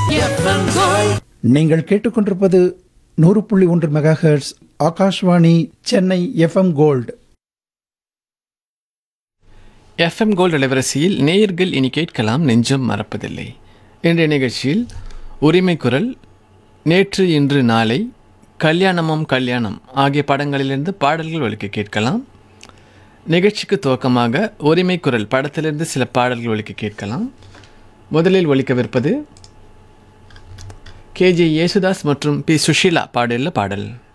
FM gold நீங்கள் கேட்டுக்கொண்டிருப்பது நூறு புள்ளி ஒன்று megahertz Akashvani Chennai FM gold FM gold அலைவரிசையில் நேயர்கள் இனி கேட்கலாம் நெஞ்சம் மறப்பதில்லை இன்றைய நிகழ்ச்சியில் உரிமை குரல் நேற்று இன்று நாளை கல்யாணமும் கல்யாணம் ஆகிய படங்களிலிருந்து பாடல்கள் ஒலிக்க கேட்கலாம் நிகழ்ச்சிக்கு துவக்கமாக உரிமை குரல் படத்திலிருந்து சில பாடல்கள் ஒலிக்க கேட்கலாம் முதலில் ஒலிக்கவிருப்பது கேஜே யேசுதாஸ் மற்றும் பி சுஷீலா பாடலில் பாடல்